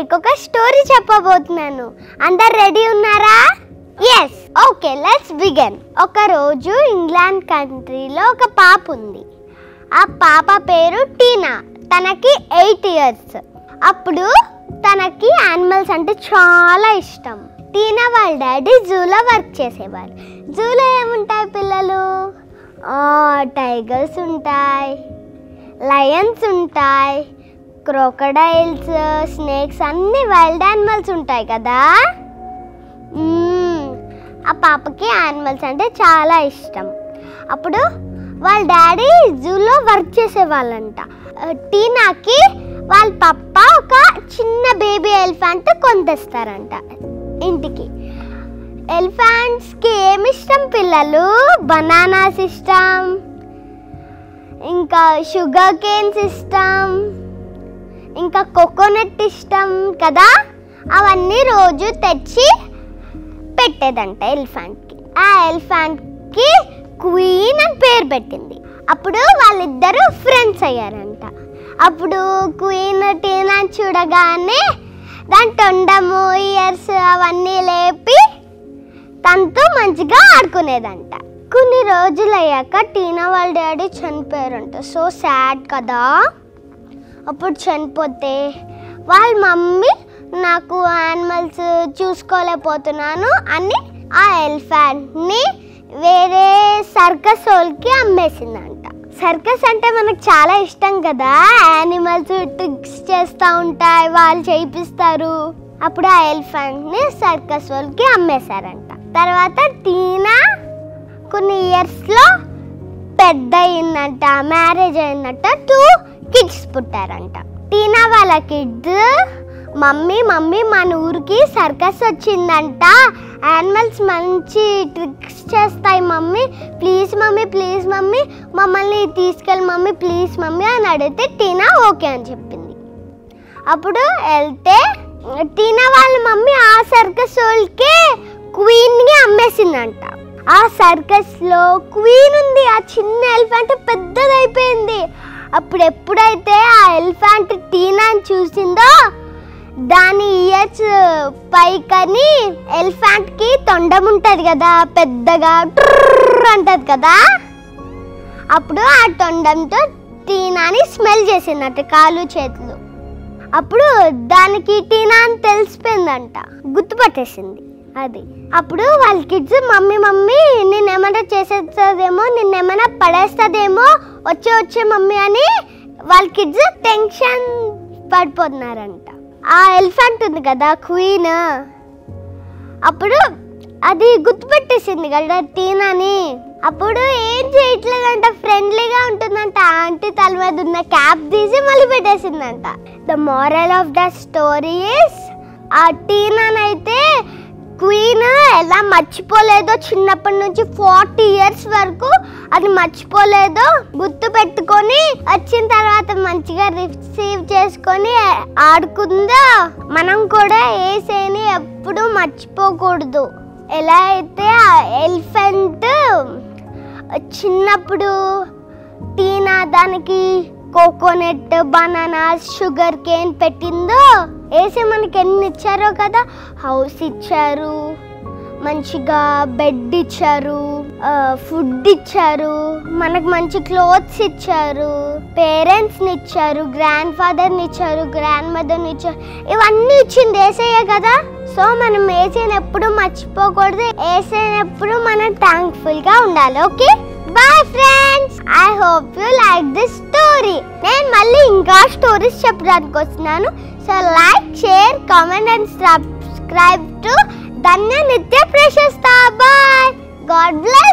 మీకు ఒక స్టోరీ చెప్పబోతున్నాను అందరు రెడీ ఉన్నారా ఎస్ ఓకే లెట్స్ బిగన్ ఒక రోజు ఇంగ్లాండ్ కంట్రీలో ఒక పాప ఉంది ఆ పాప పేరు టీనా తనకి ఎయిట్ ఇయర్స్ అప్పుడు తనకి యానిమల్స్ అంటే చాలా ఇష్టం టీనా వాళ్ళ డాడీ జూలో వర్క్ చేసేవారు జూలో ఏముంటాయి పిల్లలు టైగర్స్ ఉంటాయి లయన్స్ ఉంటాయి క్రోకడైల్స్ స్నేక్స్ అన్ని వైల్డ్ యానిమల్స్ ఉంటాయి కదా మ్మ్. ఆ పాపకి యానిమల్స్ అంటే చాలా ఇష్టం అప్పుడు వాళ్ళ డాడీ జూలో వర్క్ చేసేవాళ్ళంట ఆ, టీనాకి వాళ్ళ పప్ప ఒక చిన్న బేబీ ఎలిఫెంట్ కొంతేస్తారంట ఇంటికి ఎలిఫెంట్స్కి ఏమి ఇష్టం పిల్లలు బనానాస్ ఇష్టం ఇంకా షుగర్ కేన్స్ ఇష్టం ఇంకా కోకోనట్ ఇష్టం కదా అవన్నీ రోజు తెచ్చి పెట్టేదంట ఎలిఫెంట్కి ఆ ఎలిఫెంట్కి క్వీన్ అని పేరు పెట్టింది అప్పుడు వాళ్ళిద్దరూ ఫ్రెండ్స్ అయ్యారంట అప్పుడు క్వీన్ టీనా చూడగానే దాని తొండము ఇయర్స్ అవన్నీ లేపి తనతో మంచిగా ఆడుకునేదంట కొన్ని రోజులు అయ్యాక టీనా వాళ్ళ డాడీ చనిపోయారంట సో సాడ్ కదా అప్పుడు చనిపోతే వాళ్ళ మమ్మీ నాకు యానిమల్స్ చూసుకోలేకపోతున్నాను అని ఆ ఎలిఫెంట్ని వేరే సర్కస్ వాళ్ళకి అమ్మేసిందంట సర్కస్ అంటే మనకు చాలా ఇష్టం కదా యానిమల్స్ ట్రిక్స్ చేస్తూ ఉంటాయి వాళ్ళు చేయిస్తారు అప్పుడు ఆ ఎలిఫెంట్ని సర్కస్ వాళ్ళకి అమ్మేశారంట తర్వాత టీనా కొన్ని ఇయర్స్లో పెద్ద అయిందంట మ్యారేజ్ అయిందంట టూ కిడ్స్ పుట్టారంట టీనా వాళ్ళ కిడ్స్ మమ్మీ మమ్మీ మన ఊరికి సర్కస్ వచ్చిందంట యానిమల్స్ మంచి ట్రిక్స్ చేస్తాయి mummy please mummy please mummy మమ్మల్ని తీసుకెళ్ళి మమ్మీ ప్లీజ్ మమ్మీ అని అడిగితే టీనా ఓకే అని చెప్పింది అప్పుడు వెళ్తే టీనా వాళ్ళ మమ్మీ ఆ సర్కస్ వాళ్ళకే క్వీన్కి అమ్మేసిందంట ఆ సర్కస్లో క్వీన్ ఉంది ఆ చిన్న ఎలిఫెంట్ పెద్దదైపోయింది అప్పుడు ఎప్పుడైతే ఆ ఎలిఫెంట్ టీనాని చూసిందో దాని ఇయర్స్ పైకని ఎలిఫెంట్కి తొండం ఉంటుంది కదా పెద్దగా ట్రర్ అంటది కదా అప్పుడు ఆ తొండంతో టీనాని స్మెల్ చేసిందట కాలు చేతులు అప్పుడు దానికి టీనా అని తెలిసిపోయిందంట గుర్తుపట్టేసింది అది అప్పుడు వాళ్ళ కిడ్స్ మమ్మీ మమ్మీ నిన్నేమైనా చేసేస్తుందేమో నిన్నేమైనా పడేస్తుందేమో వచ్చే వచ్చే మమ్మీ అని వాళ్ళ కిడ్స్ టెన్షన్ పడిపోతున్నారంట ఆ ఎలిఫెంట్ ఉంది కదా క్వీన్ అప్పుడు అది గుర్తుపెట్టేసింది కదా టీనాని అప్పుడు ఏం చేయట్లేదంట ఫ్రెండ్లీగా ఉంటుందంట ఆంటీ తల మీద ఉన్న క్యాప్ తీసి మళ్ళీ పెట్టేసిందంట the moral of the story is ఆ టీనానైతే క్వీన్ ఎలా మర్చిపోలేదో చిన్నప్పటి నుంచి ఫార్టీ ఇయర్స్ వరకు అది మర్చిపోలేదో గుర్తు పెట్టుకొని వచ్చిన తర్వాత మంచిగా రిసీవ్ చేసుకొని ఆడుకుందో మనం కూడా ఏసేని ఎప్పుడు మర్చిపోకూడదు ఎలా అయితే ఆ ఎలిఫెంట్ చిన్నప్పుడు టీనా దానికి కోకోనట్ బనానా షుగర్ కేన్ పెట్టిందో వేసి మనకి ఎన్ని ఇచ్చారో కదా హౌస్ ఇచ్చారు మంచిగా బెడ్ ఇచ్చారు ఫుడ్ ఇచ్చారు మనకు మంచి క్లోత్స్ ఇచ్చారు పేరెంట్స్ని ఇచ్చారు గ్రాండ్ ఫాదర్ని ఇచ్చారు గ్రాండ్ మదర్ని ఇచ్చారు ఇవన్నీ ఇచ్చింది ఏసయ్య కదా సో మనం ఏసైని ఎప్పుడు మర్చిపోకూడదు ఏసైని ఎప్పుడు మనం థ్యాంక్ఫుల్ గా ఉండాలి okay bye friends I hope you like this story నేను మళ్ళీ ఇంకా స్టోరీస్ చెప్పడానికి వస్తున్నాను so like share comment and subscribe to Dhanya Nitya Prashasta bye God bless